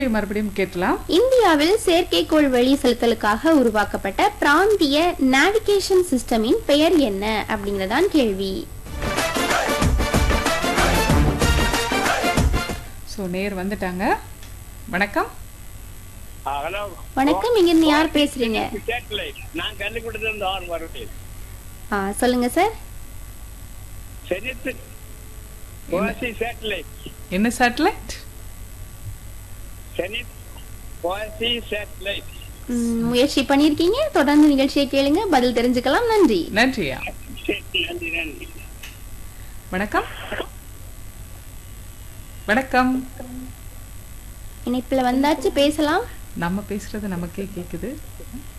மறுபடியும் கேட்கலாம் இந்தியாவில் செயற்கைக்கோள் வழி செலுத்தலுக்காக உருவாக்கப்பட்ட பிராந்திய நேவிகேஷன் சிஸ்டமின் பெயர் என்ன அப்படிங்கறதான் கேள்வி ஸோ நேர் வந்துட்டாங்க வணக்கம் ஹலோ வணக்கம் இங்க இருந்து யார் பேசுறீங்க சேட்டலைட் நான் கள்ளிக்கூட்டத்துல இருந்து ஆறு வருவேன் ஆ, சொல்லுங்க சார் செனித்து குவாசி சேட்டலைட் என்ன சேட்டலைட் செனித் குவாசி சேட்டலைட் ம், முயற்சி பண்ணிருக்கீங்க தொடர்ந்து நிகழ்ச்சியை கேளுங்க பதில் தெரிஞ்சுக்கலாம் நன்றி நன்றியா நன்றி நன்றி வணக்கம் வணக்கம் இணைப்புல வந்தாச்சு பேசலாம் நம்ம பேசுறது நமக்கே கேக்குது